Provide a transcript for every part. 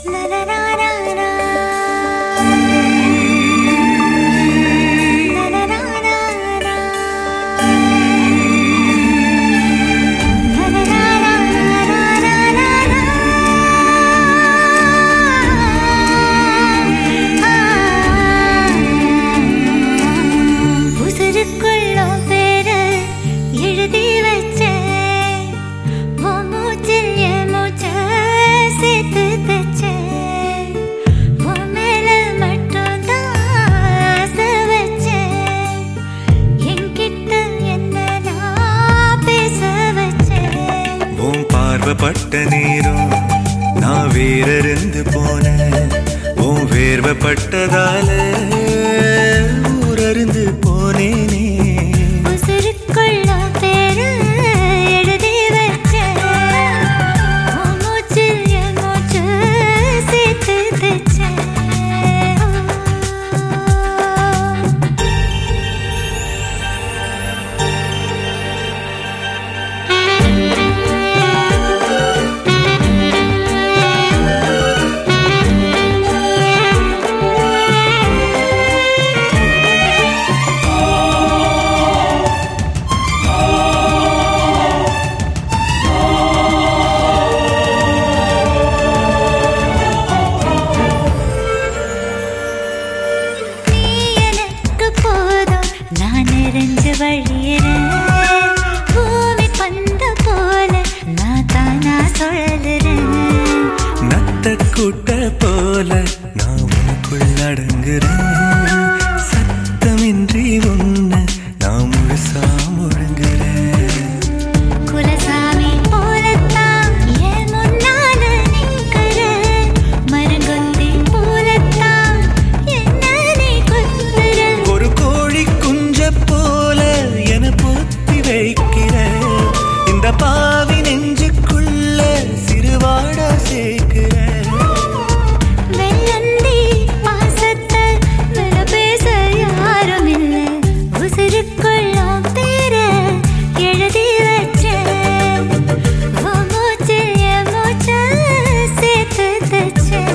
உசுருக்குள்ளும் பேரு எழுதி வச்சேன் உன் மூச்சில் என் மூச்சை சேர்த்து தச்சேன் உன் மேல மட்டும்தான் ஆசை வச்சேன் என்கிட்ட என்ன நான் பேச வச்சேன் உன் பார்வைப்பட்ட நேரம் நான் வேறிருந்து போனேன் உன் வேர்வைப்பட்டதால ஊரறிந்து போனேனே உசுருக்குள்ளும் பேரு எழுதி வச்சேன் உன் மூச்சில் என் மூச்சை சேர்த்து தச்சேன் நீ எனக்கு போதும் நான் நிறைஞ்சு வழியிறேன் பூமி பந்த போல நான் தானா சொல்லுறேன் நத்த கூட்ட போல நான் உனக்குள் அடங்குறேன் சத்தமின்றி உன்னை நான் முழுசா முழுங்குறேன் குலசாமி போலத்தான் என் முன்னால நிக்கிற மரங்கொத்தி போலத்தான் என்ன நீ கொத்துற ஒரு கோழி குஞ்ச போல என பொத்தி வைக்கிற இந்த பாவி நெஞ்சுக்குள்ள சிறுவாடா சேர்க்கிற வெள்ளந்தி பாசத்தை வில பேச யாரும் இல்லை உசுருக்குள்ளும் பேர எழுதி வச்சேன் உன் மூச்சில் என் மூச்சை சேர்த்து தச்சேன்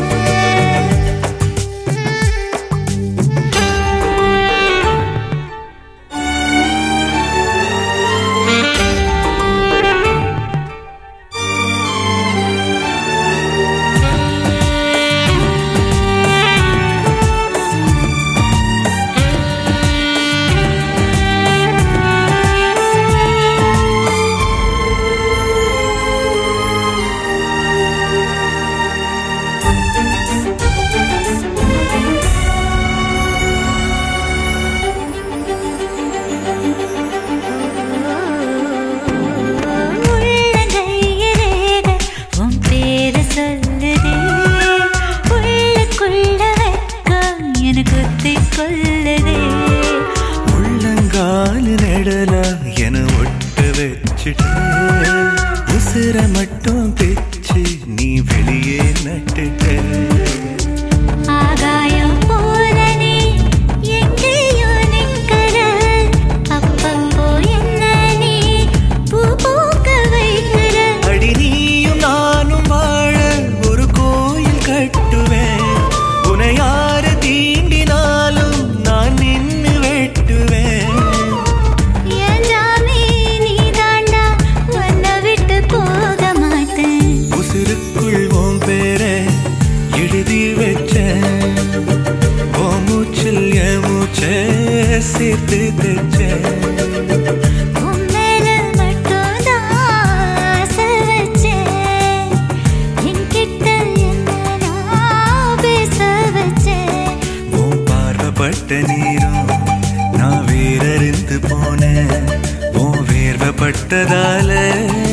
உள்ளங்கையிலேக உன் பேரு சொல்லுதே. உள்ளுக்குள்ள வெட்கம் என்னை குத்திக் கொல்லுதே. உள்ளங்கால் நடலா என ஒட்ட வச்சுட்டு உசுர மட்டும் பிச்சு நீ வெளியே நட்டுட்ட ஆகாயம் போல நீ எங்கேயோ நிக்கிற. அப்பப்போ என்ன நீ பூ பூக்க வைக்கிற. அடி நீயும் நானும் வாழ ஒரு கோயில் கட்டுவேன் உன்னை யாரு தீண்டினாலும் நான் நின்னு வெட்டுவேன் என் ஜாமி நீதாண்டா, உன்னை விட்டு போக மாட்டேன் உசுருக்குள் உன் பேரை எழுதி வச்சேன் உன் மூச்சில் என் மூச்சை சேர்த்து தைச்சேன் உன் மேல மட்டும்தான் ஆசை வச்சேன். என்கிட்ட என்ன நான் பேச வச்சேன். உன் பார்வைப்பட்ட நீரும் நான் வேறறிந்து போனேன் உன் வேர்வைப்பட்டதால